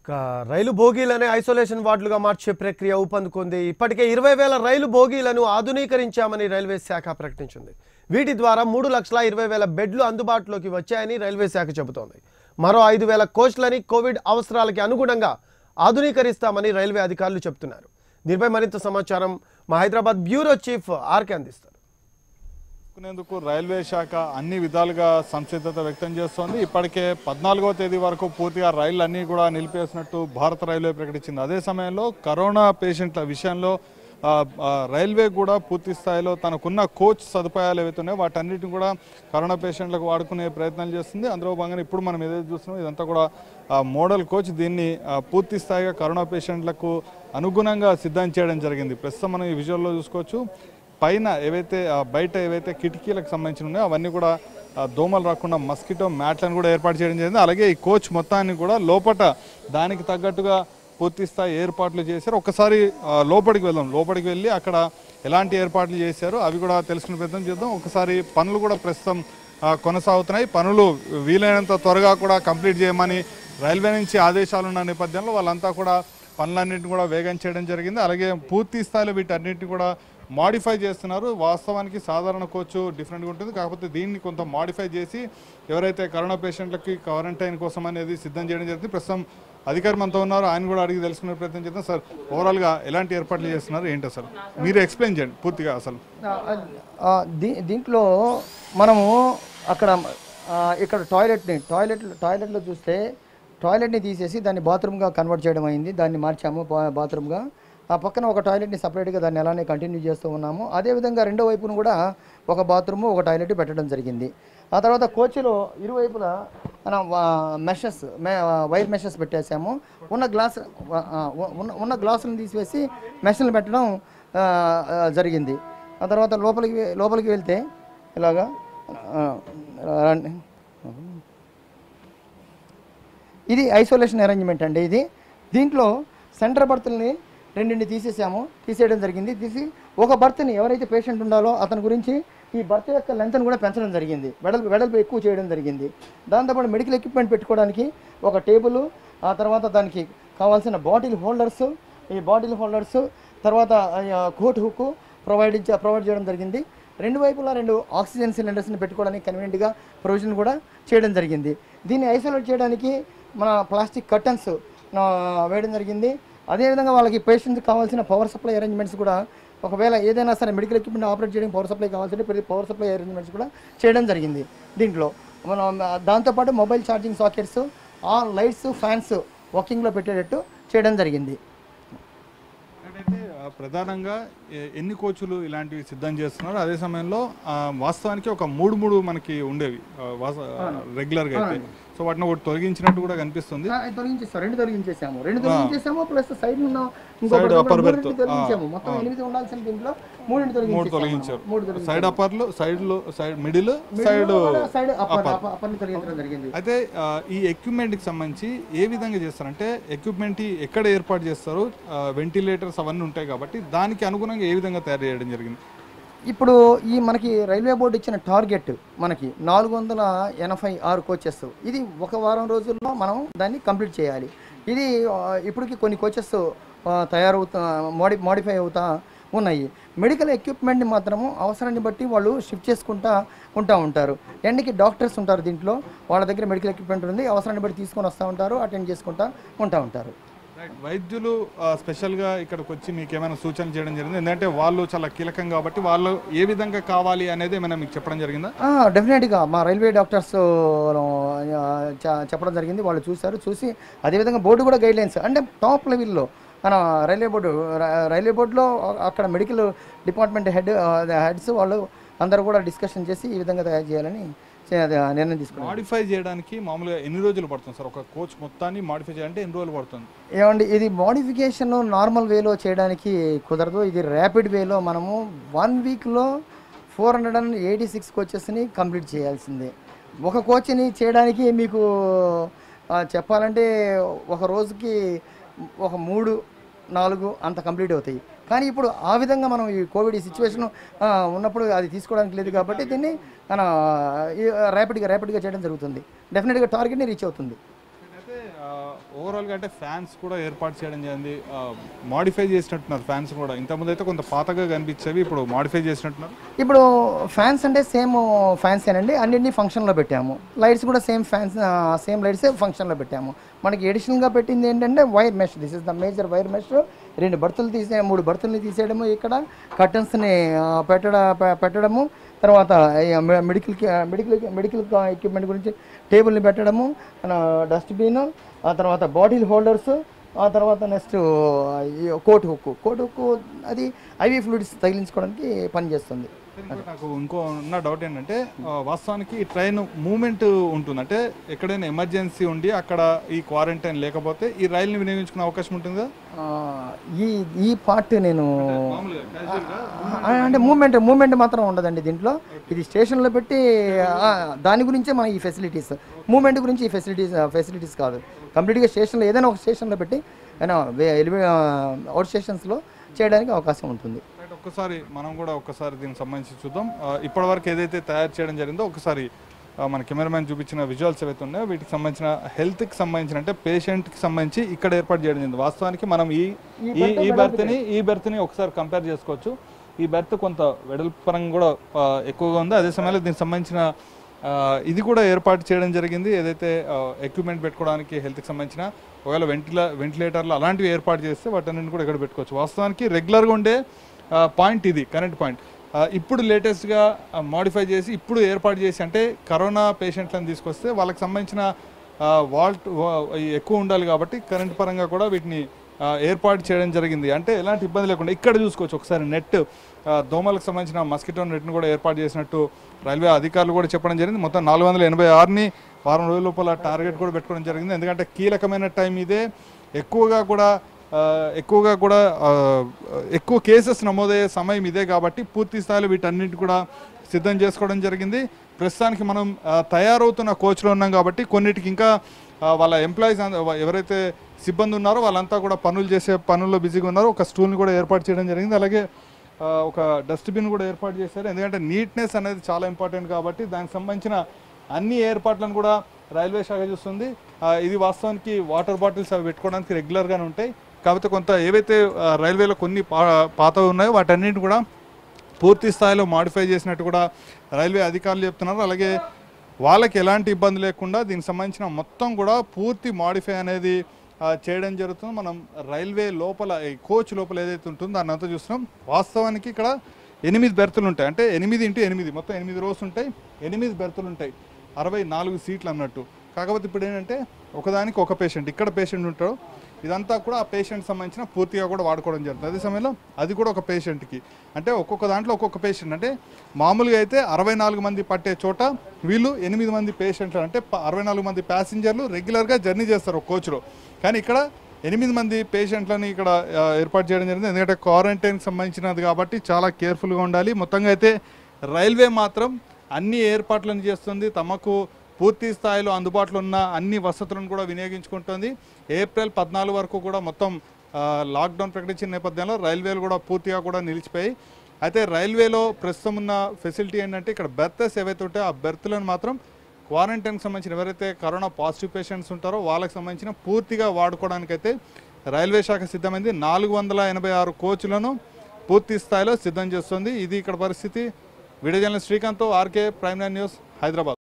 ఇక రైలు బోగీలనే ఐసోలేషన్ వార్డులుగా మార్చే ప్రక్రియ ఊపందుకుంది ఇప్పటికే ఇరవై వేల రైలు బోగీలను ఆధునీకరించామని రైల్వే శాఖ ప్రకటించింది వీటి ద్వారా మూడు లక్షల ఇరవై వేల బెడ్లు అందుబాటులోకి వచ్చాయని రైల్వే శాఖ చెబుతోంది మరో ఐదు వేల కోచ్లని కోవిడ్ అవసరాలకి అనుగుణంగా ఆధునీకరిస్తామని రైల్వే అధికారులు చెబుతున్నారు దీనిపై మరింత సమాచారం మా హైదరాబాద్ బ్యూరో చీఫ్ ఆర్కే అందిస్తారు చేసుకునేందుకు రైల్వే శాఖ అన్ని విధాలుగా సంసిద్ధత వ్యక్తం చేస్తోంది ఇప్పటికే పద్నాలుగవ తేదీ వరకు పూర్తిగా రైళ్లు అన్నీ కూడా నిలిపేసినట్టు భారత రైల్వే ప్రకటించింది అదే సమయంలో కరోనా పేషెంట్ల విషయంలో ఆ, ఆ, రైల్వే కూడా పూర్తి స్థాయిలో తనకున్న కోచ్ సదుపాయాలు ఏవైతే ఉన్నాయో వాటన్నిటిని కూడా కరోనా పేషెంట్లకు వాడుకునే ప్రయత్నాలు చేస్తుంది అందులో భాగంగా ఇప్పుడు మనం ఏదైతే చూస్తున్నాం ఇదంతా కూడా ఆ, మోడల్ కోచ్ దీన్ని ఆ, పూర్తి స్థాయిగా కరోనా పేషెంట్లకు అనుగుణంగా సిద్ధం చేయడం జరిగింది ప్రస్తుతం మనం ఈ విజువల్లో చూసుకోవచ్చు పైన ఏవైతే ఆ, బయట ఏవైతే కిటికీలకు సంబంధించి ఉన్నాయో అవన్నీ కూడా ఆ, దోమలు రాకుండా మస్కిటో మ్యాట్లను కూడా ఏర్పాటు చేయడం జరిగింది అలాగే ఈ కోచ్ మొత్తాన్ని కూడా లోపట దానికి తగ్గట్టుగా పూర్తి స్థాయి ఏర్పాట్లు చేశారు ఒకసారి ఆ, లోపలికి వెళ్దాం లోపలికి వెళ్ళి అక్కడ ఎలాంటి ఏర్పాట్లు చేశారో అవి కూడా తెలుసుకునే ప్రయత్నం చేద్దాం ఒకసారి పనులు కూడా ప్రస్తుతం ఆ, కొనసాగుతున్నాయి పనులు వీలైనంత త్వరగా కూడా కంప్లీట్ చేయమని రైల్వే నుంచి ఆదేశాలు ఉన్న నేపథ్యంలో వాళ్ళంతా కూడా పనులన్నింటిని కూడా వేగం చేయడం జరిగింది అలాగే పూర్తి స్థాయిలో వీటన్నిటిని కూడా మాడిఫై చేస్తున్నారు వాస్తవానికి సాధారణ కోచ్ డిఫరెంట్గా ఉంటుంది కాకపోతే దీన్ని కొంత మాడిఫై చేసి ఎవరైతే కరోనా పేషెంట్లకి క్వారంటైన్ కోసం అనేది సిద్ధం చేయడం జరిగింది ప్రస్తుతం అధికారి మనతో ఉన్నారు ఆయన కూడా అడిగి తెలుసుకునే ప్రయత్నం చేద్దాం సార్ ఓవరాల్గా ఎలాంటి ఏర్పాట్లు చేస్తున్నారు ఏంటో సార్ మీరు ఎక్స్ప్లెయిన్ చేయండి పూర్తిగా అసలు ఆ, దీ దీంట్లో మనము అక్కడ ఆ, ఇక్కడ టాయిలెట్ని టాయిలెట్ టాయిలెట్లో చూస్తే టాయిలెట్ని తీసేసి దాన్ని బాత్రూమ్గా కన్వర్ట్ చేయడం అయింది దాన్ని మార్చాము బా- బాత్రూమ్గా ఆ పక్కన ఒక టాయిలెట్ని సపరేట్గా దాన్ని అలానే కంటిన్యూ చేస్తూ ఉన్నాము అదేవిధంగా రెండో వైపును కూడా ఒక బాత్రూము ఒక టాయిలెట్ పెట్టడం జరిగింది ఆ తర్వాత కోచ్లో ఇరువైపులా మనం మెషెస్ వైర్ మెషెస్ పెట్టేసాము ఉన్న గ్లాస్ ఆ, ఉన్న ఉన్న గ్లాసులను తీసివేసి మెషన్లు పెట్టడం ఆ, ఆ, జరిగింది ఆ తర్వాత లోపలికి వె- లోపలికి వెళ్తే ఇలాగా ఆ, రండి. ఇది ఐసోలేషన్ అరేంజ్మెంట్ అండి ఇది దీంట్లో సెంటర్ బర్త్ని రెండింటిని తీసేసాము తీసేయడం జరిగింది తీసి ఒక బర్త్ని ఎవరైతే పేషెంట్ ఉండాలో అతని గురించి ఈ బర్త్ యొక్క లెంత్ని కూడా పెంచడం జరిగింది వెడల్పు వెడల్పు ఎక్కువ చేయడం జరిగింది దాంతోపాటు మెడికల్ ఎక్విప్మెంట్ పెట్టుకోవడానికి ఒక టేబుల్ ఆ తర్వాత దానికి కావాల్సిన బాటిల్ హోల్డర్స్ ఈ బాటిల్ హోల్డర్స్ తర్వాత కోట్ హుక్ ప్రొవైడ్ ప్రొవైడ్ చేయడం జరిగింది రెండు వైపులా రెండు ఆక్సిజన్ సిలిండర్స్ని పెట్టుకోవడానికి కన్వీనియంట్గా ప్రొవిజన్ కూడా చేయడం జరిగింది దీన్ని ఐసోలేట్ చేయడానికి మన ప్లాస్టిక్ కర్టన్స్ వేయడం జరిగింది అదేవిధంగా వాళ్ళకి పేషెంట్కి కావాల్సిన పవర్ సప్లై అరేంజ్మెంట్స్ కూడా ఒకవేళ ఏదైనా సరే మెడికల్ ఎక్విప్మెంట్ ఆపరేట్ చేయడానికి పవర్ సప్లై కావాల్సింటే ప్రతి పవర్ సప్లై అరేంజ్మెంట్స్ కూడా చేయడం జరిగింది దీంట్లో మనం దాంతోపాటు mobile charging sockets on lights fans వర్కింగ్లో పెట్టేటట్టు చేయడం జరిగింది అయితే ఆ, ప్రధానంగా ఎ- ఎన్ని కోచ్లు ఇలాంటివి సిద్ధం చేస్తున్నారు అదే సమయంలో ఆ, వాస్తవానికి ఒక మూడు మూడు మనకి ఉండేవి ఆ, వాస- రెగ్యులర్గా అయితే సో వాటిని ఒకటి తొలగించినట్టు కూడా కనిపిస్తుంది ఆ, తొలగించేస్తాం రెండు తొలగించేసాము రెండు తొలగించేసాము ప్లస్ సైడ్ ఉన్న ఇంకో Side బర్త్ upper కూడా berth. మూడింటిని తొలగించాము మొత్తం ఎనిమిది ఉండాల్సిన దీంట్లో మూడింటి మూడు తొలగించేసాము తొలగించారు మూడు తొలగించాము సైడ్ అప్పర్లు సైడ్ లో side middle side side upper అప్పర్ని తొలగించడం జరిగింది అయితే ఆ, ఈ equipment కి సంబంధించి ఏ విధంగా చేస్తారంటే ఎక్విప్మెంట్ ఎక్కడ ఏర్పాటు చేస్తారు వెంటిలేటర్స్ అవన్నీ ఉంటాయి కాబట్టి దానికి అనుగుణంగా ఏ విధంగా తయారు చేయడం జరిగింది ఇప్పుడు ఈ మనకి రైల్వే బోర్డు ఇచ్చిన టార్గెట్ మనకి నాలుగు వందల ఎనభై ఆరు కోచెస్ ఇది ఒక వారం రోజుల్లో మనం దాన్ని కంప్లీట్ చేయాలి ఇది ఆ, ఇప్పటికి కొన్ని కోచెస్ తయారవుతా మోడి మోడిఫై అవుతా ఉన్నాయి మెడికల్ ఎక్విప్మెంట్ని మాత్రము అవసరాన్ని బట్టి వాళ్ళు షిఫ్ట్ చేసుకుంటా ఉంటా ఉంటారు ఎండ్కి డాక్టర్స్ ఉంటారు దీంట్లో వాళ్ళ దగ్గర మెడికల్ ఎక్విప్మెంట్ ఉంది అవసరాన్ని బట్టి తీసుకొని వస్తూ ఉంటారు అటెండ్ చేసుకుంటా ఉంటా ఉంటారు వైద్యులు ఆ, స్పెషల్గా ఇక్కడికి వచ్చి మీకు ఏమైనా సూచనలు చేయడం జరిగింది ఎందుకంటే వాళ్ళు చాలా కీలకం కాబట్టి వాళ్ళు ఏ విధంగా కావాలి అనేది ఏమైనా మీకు చెప్పడం జరిగిందా డెఫినెట్గా మా రైల్వే డాక్టర్స్ ఆ, చ- చెప్పడం జరిగింది వాళ్ళు చూశారు చూసి అదేవిధంగా బోర్డు కూడా గైడ్ లైన్స్ అంటే టాప్ లెవెల్లో మన రైల్వే బోర్డు ర- రైల్వే బోర్డులో అక్కడ మెడికల్ డిపార్ట్మెంట్ హెడ్ హెడ్స్ వాళ్ళు అందరూ కూడా డిస్కషన్ చేసి ఈ విధంగా తయారు చేయాలని చే- అది నిర్ణయం తీసుకున్నారు మాడిఫై చేయడానికి మామూలుగా ఎన్ని రోజులు పడుతుంది సార్ ఒక కోచ్ మొత్తాన్ని మాడిఫై చేయాలంటే ఎన్ని రోజులు పడుతుంది ఏమండి ఇది మోడిఫికేషన్ నార్మల్ వేలో చేయడానికి కుదరదు ఇది ర్యాపిడ్ వేలో మనము వన్ వీక్లో four hundred and eighty six కోచెస్ని కంప్లీట్ చేయాల్సిందే ఒక కోచ్ని చేయడానికి మీకు ఆ, చెప్పాలంటే ఒక రోజుకి ఒక మూడు నాలుగు అంత కంప్లీట్ అవుతాయి కానీ ఇప్పుడు ఆ విధంగా మనం ఈ కోవిడ్ ఈ సిచ్యువేషన్ ఉన్నప్పుడు అది తీసుకోవడానికి లేదు కాబట్టి దీన్ని మన ర్యాపిడ్గా ర్యాపిడ్గా చేయడం జరుగుతుంది డెఫినెట్గా టార్గెట్ని రీచ్ అవుతుంది అయితే ఆ, ఓవరాల్గా అంటే ఫ్యాన్స్ కూడా ఏర్పాటు చేయడం జరిగింది మాడిఫై చేసినట్టున్నారు ఫ్యాన్స్ కూడా ఇంతకుముందు అయితే కొంత పాతగా కనిపించేవి ఇప్పుడు మాడిఫై చేసినట్టున్నారు ఇప్పుడు ఫ్యాన్స్ అంటే సేమ్ ఫ్యాన్స్ ఏనండి అన్నింటినీ ఫంక్షన్లో పెట్టాము లైట్స్ కూడా సేమ్ ఫ్యాన్స్ సేమ్ లైట్స్ ఫంక్షన్లో పెట్టాము మనకి ఎడిషనల్గా పెట్టింది ఏంటంటే wire mesh this is the major wire mesh రెండు బర్తులు తీసే మూడు బర్తుల్ని తీసేయడము ఇక్కడ కర్టన్స్ని పెట్టడ పె- పెట్టడము తర్వాత మెడికల్ మెడికల్ మెడికల్ ఎక్విప్మెంట్ గురించి టేబుల్ని పెట్టడము డస్ట్బిన్ ఆ తర్వాత బాటిల్ హోల్డర్స్ ఆ తర్వాత next coat hook coat hook అది ఐవి ఫ్లూయిడ్స్ తగిలించుకోవడానికి పనిచేస్తుంది ఇంకోటి నాకు ఇంకో ఉన్న డౌట్ ఏంటంటే ఆ, వాస్తవానికి ఈ ట్రైన్ మూమెంట్ ఉంటుంది అంటే ఎక్కడైనా ఎమర్జెన్సీ ఉండి అక్కడ ఈ క్వారంటైన్ లేకపోతే ఈ రైలుని వినియోగించుకునే అవకాశం ఉంటుందా ఆ, ఈ ఈ పార్ట్ నేను మామూలుగా casual గా ఆ, అంటే మూమెంట్ మూమెంట్ మాత్రం ఉండదండి దీంట్లో ఇది స్టేషన్లో పెట్టి ఆ, దాని గురించే మన ఈ ఫెసిలిటీస్ మూమెంట్ గురించి ఈ ఫెసిలిటీస్ ఫెసిలిటీస్ కాదు కంప్లీట్గా స్టేషన్లో ఏదైనా ఒక స్టేషన్లో పెట్టి అయినా అవుట్ స్టేషన్స్లో చేయడానికి అవకాశం ఉంటుంది రైట్, ఒక్కసారి మనం కూడా ఒక్కసారి దీనికి సంబంధించి చూద్దాం ఆ, ఇప్పటివరకు ఏదైతే తయారు చేయడం జరిగిందో ఒకసారి ఆ, మన కెమెరామ్యాన్ చూపించిన విజువల్స్ ఏవైతే ఉన్నాయో వీటికి సంబంధించిన హెల్త్కి సంబంధించిన అంటే పేషెంట్కి సంబంధించి ఇక్కడ ఏర్పాటు చేయడం జరిగింది వాస్తవానికి మనం ఈ ఈ ఈ బెర్త్ని ఈ బెర్త్ని ఒకసారి కంపేర్ చేసుకోవచ్చు ఈ బెర్త్ కొంత వెడల్పు పరంగా కూడా ఆ, ఎక్కువగా ఉంది అదే సమయంలో దీనికి సంబంధించిన ఆ, ఇది కూడా ఏర్పాటు చేయడం జరిగింది ఏదైతే ఎక్విప్మెంట్ పెట్టుకోవడానికి హెల్త్కి సంబంధించిన ఒకవేళ వెంటిలా వెంటిలేటర్లు అలాంటివి ఏర్పాటు చేస్తే వాటన్నిటిని కూడా ఇక్కడ పెట్టుకోవచ్చు వాస్తవానికి రెగ్యులర్గా ఉండే పాయింట్ ఇది కరెంట్ పాయింట్ ఇప్పుడు లేటెస్ట్గా మాడిఫై చేసి ఇప్పుడు ఏర్పాటు చేసి అంటే కరోనా పేషెంట్లను తీసుకొస్తే వాళ్ళకి సంబంధించిన వాల్ట్ ఎక్కువ ఉండాలి కాబట్టి కరెంట్ పరంగా కూడా వీటిని ఆ, ఏర్పాటు చేయడం జరిగింది అంటే ఎలాంటి ఇబ్బంది లేకుండా ఇక్కడ చూసుకోవచ్చు ఒకసారి నెట్ దోమలకు సంబంధించిన మస్కిటో నెట్ను కూడా ఏర్పాటు చేసినట్టు రైల్వే అధికారులు కూడా చెప్పడం జరిగింది మొత్తం నాలుగు వందల ఎనభై ఆరుని వారం రోజుల లోపల టార్గెట్ కూడా పెట్టుకోవడం జరిగింది ఎందుకంటే కీలకమైన టైం ఇదే ఎక్కువగా కూడా ఆ, ఎక్కువగా కూడా ఆ, ఎక్కువ కేసెస్ నమోదయ్యే సమయం ఇదే కాబట్టి పూర్తి స్థాయిలో వీటన్నిటి కూడా సిద్ధం చేసుకోవడం జరిగింది ప్రస్తుతానికి మనం ఆ, తయారవుతున్న కోచ్లో ఉన్నాం కాబట్టి కొన్నిటికి ఇంకా ఆ, వాళ్ళ ఎంప్లాయీస్ ఎవరైతే సిబ్బంది ఉన్నారో వాళ్ళంతా కూడా పనులు చేసే పనుల్లో బిజీగా ఉన్నారు ఒక స్టూల్ని కూడా ఏర్పాటు చేయడం జరిగింది అలాగే ఆ, ఒక డస్ట్బిన్ కూడా ఏర్పాటు చేశారు ఎందుకంటే నీట్నెస్ అనేది చాలా ఇంపార్టెంట్ కాబట్టి దానికి సంబంధించిన అన్ని ఏర్పాట్లను కూడా రైల్వే శాఖ చూస్తుంది ఆ, ఇది వాస్తవానికి వాటర్ బాటిల్స్ అవి పెట్టుకోవడానికి రెగ్యులర్గానే ఉంటాయి కాకపోతే కొంత ఏవైతే ఆ, రైల్వేలో కొన్ని పా పాతవి ఉన్నాయో వాటన్నిటిని కూడా పూర్తి స్థాయిలో మాడిఫై చేసినట్టు కూడా రైల్వే అధికారులు చెప్తున్నారు అలాగే వాళ్ళకి ఎలాంటి ఇబ్బంది లేకుండా దీనికి సంబంధించిన మొత్తం కూడా పూర్తి మాడిఫై అనేది ఆ, చేయడం జరుగుతుంది మనం రైల్వే లోపల ఈ కోచ్ లోపల ఏదైతే ఉంటుందో దాన్ని అంతా చూస్తున్నాం వాస్తవానికి ఇక్కడ ఎనిమిది బెర్తులు ఉంటాయి అంటే ఎనిమిది ఇంటూ ఎనిమిది మొత్తం ఎనిమిది రోస్ ఉంటాయి ఎనిమిది బెర్తులు ఉంటాయి అరవై నాలుగు సీట్లు అన్నట్టు కాకపోతే ఇప్పుడు ఏంటంటే ఒకదానికి ఒక పేషెంట్ ఇక్కడ పేషెంట్ ఉంటాడు ఇదంతా కూడా ఆ పేషెంట్ సంబంధించిన పూర్తిగా కూడా వాడుకోవడం జరుగుతుంది అదే సమయంలో అది కూడా ఒక పేషెంట్కి అంటే ఒక్కొక్క దాంట్లో ఒక్కొక్క పేషెంట్ అంటే మామూలుగా అయితే అరవై నాలుగు మంది పట్టే చోట వీళ్ళు ఎనిమిది మంది పేషెంట్లు అంటే ప- అరవై నాలుగు మంది ప్యాసింజర్లు రెగ్యులర్గా జర్నీ చేస్తారు ఒక కోచ్లో కానీ ఇక్కడ ఎనిమిది మంది పేషెంట్లని ఇక్కడ ఆ, ఏర్పాటు చేయడం జరిగింది ఎందుకంటే క్వారంటైన్కి సంబంధించినది కాబట్టి చాలా కేర్ఫుల్గా ఉండాలి మొత్తంగా అయితే రైల్వే మాత్రం అన్ని ఏర్పాట్లను చేస్తుంది తమకు పూర్తి స్థాయిలో అందుబాటులో ఉన్న అన్ని వసతులను కూడా వినియోగించుకుంటుంది ఏప్రిల్ పద్నాలుగు వరకు కూడా మొత్తం ఆ, లాక్డౌన్ ప్రకటించిన నేపథ్యంలో రైల్వేలు కూడా పూర్తిగా కూడా నిలిచిపోయాయి అయితే రైల్వేలో ప్రస్తుతం ఉన్న ఫెసిలిటీ ఏంటంటే ఇక్కడ బెర్తెస్ ఏవైతే ఉంటాయో ఆ బెర్త్లను మాత్రం క్వారంటైన్కి సంబంధించిన ఎవరైతే కరోనా పాజిటివ్ పేషెంట్స్ ఉంటారో వాళ్ళకి సంబంధించిన పూర్తిగా వాడుకోవడానికైతే రైల్వే శాఖ సిద్ధమైంది నాలుగు వందల ఎనభై ఆరు కోచ్లను పూర్తి స్థాయిలో సిద్ధం చేస్తుంది ఇది ఇక్కడ పరిస్థితి video journalist Srikanth RK Prime Nine News Hyderabad